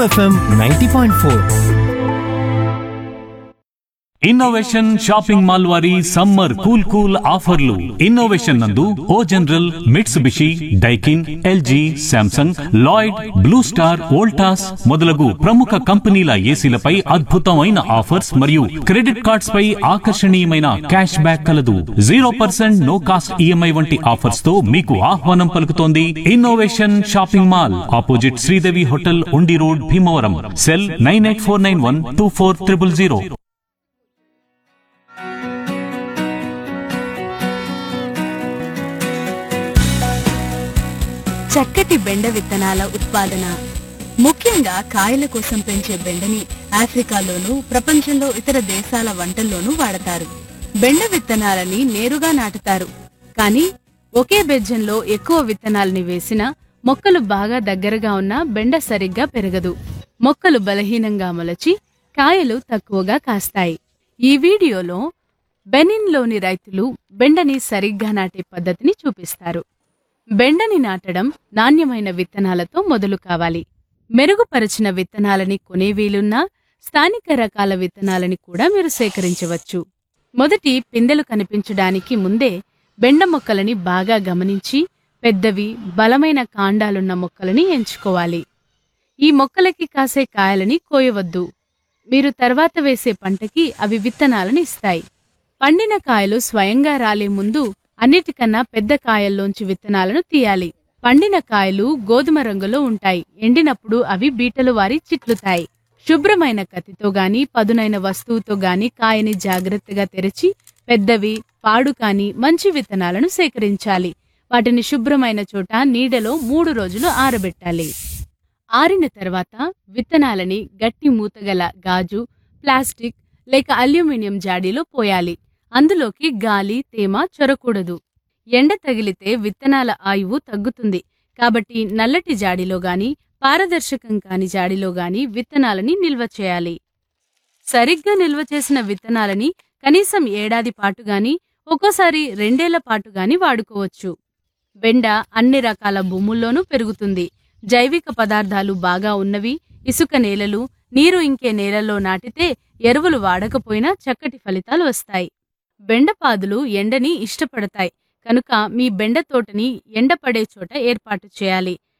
FM ninety point four innovation shopping mall వారి summer cool cool ఆఫర్లు innovation నందు O General Mitsubishi Daikin LG Samsung Lloyd Blue Star Voltas మొదలగు ప్రముఖ కంపెనీల ఏసీలపై అద్భుతమైన ఆఫర్స్ మరియు క్రెడిట్ కార్డ్స్ పై ఆకర్షణీయమైన క్యాష్ బ్యాక్ కలదు zero percent no cost EMI వంటి ఆఫర్స్ తో మీకు ఆహ్వానం పలుకుతోంది innovation shopping mall opposite Sridevi hotel Undi road Bhimavaram cell nine eight four nine one two four triple zero చక్కటి బెండ విత్తనాల ఉత్పాదన ముఖ్యంగా కాయల కోసం పెంచే బెండని ఆఫ్రికాలోనూ ప్రపంచంలో ఇతర దేశాల వంటల్లోనూ వాడతారు బెండ విత్తనాలని నేరుగా నాటుతారు కానీ ఒకే బెజ్జంలో ఎక్కువ విత్తనాలని వేసినా మొక్కలు బాగా దగ్గరగా ఉన్న బెండ సరిగ్గా పెరగదు మొక్కలు బలహీనంగా మొలచి కాయలు తక్కువగా కాస్తాయి ఈ వీడియోలో బెనిన్లోని రైతులు బెండని సరిగ్గా నాటే పద్ధతిని చూపిస్తారు బెండని నాటడం నాణ్యమైన విత్తనాలతో మొదలు కావాలి మెరుగుపరచిన విత్తనాలని కొనే వీలున్నా స్థానిక రకాల విత్తనాలని కూడా మీరు సేకరించవచ్చు మొదటి పిందెలు కనిపించడానికి ముందే బెండ మొక్కలని బాగా గమనించి పెద్దవి బలమైన కాండాలున్న మొక్కలని ఎంచుకోవాలి ఈ మొక్కలకి కాసే కాయలని కోయవద్దు మీరు తర్వాత వేసే పంటకి అవి విత్తనాలను ఇస్తాయి పండిన కాయలు స్వయంగా రాలే ముందు అన్నిటికన్నా పెద్ద కాయల్లోంచి విత్తనాలను తీయాలి పండిన కాయలు గోధుమ రంగులో ఉంటాయి ఎండినప్పుడు అవి బీటలు వారి చిట్లుతాయి శుభ్రమైన కత్తితో గాని పదునైన వస్తువుతో గాని కాయని జాగ్రత్తగా తెరిచి పెద్దవి పాడు కాని మంచి విత్తనాలను సేకరించాలి వాటిని శుభ్రమైన చోట నీడలో మూడు రోజులు ఆరబెట్టాలి ఆరిన తర్వాత విత్తనాలని గట్టి మూతగల గాజు ప్లాస్టిక్ లేక అల్యూమినియం జాడీలో పోయాలి అందులోకి గాలి తేమ చొరకూడదు ఎండ తగిలితే విత్తనాల ఆయువు తగ్గుతుంది కాబట్టి నల్లటి జాడీలో గాని పారదర్శకం కాని జాడీలో గాని విత్తనాలని నిల్వ చేయాలి సరిగ్గా నిల్వ చేసిన విత్తనాలని కనీసం ఏడాది పాటు గాని ఒక్కోసారి రెండేళ్ల పాటు గాని వాడుకోవచ్చు బెండ అన్ని రకాల భూముల్లోనూ పెరుగుతుంది జైవిక పదార్థాలు బాగా ఉన్నవి ఇసుక నేలలు నీరు ఇంకే నేలల్లో నాటితే ఎరువులు వాడకపోయినా చక్కటి ఫలితాలు వస్తాయి బెండపాదులు ఎండని ఇష్టపడతాయి కనుక మీ బెండ తోటని ఎండపడే చోట ఏర్పాటు చేయాలి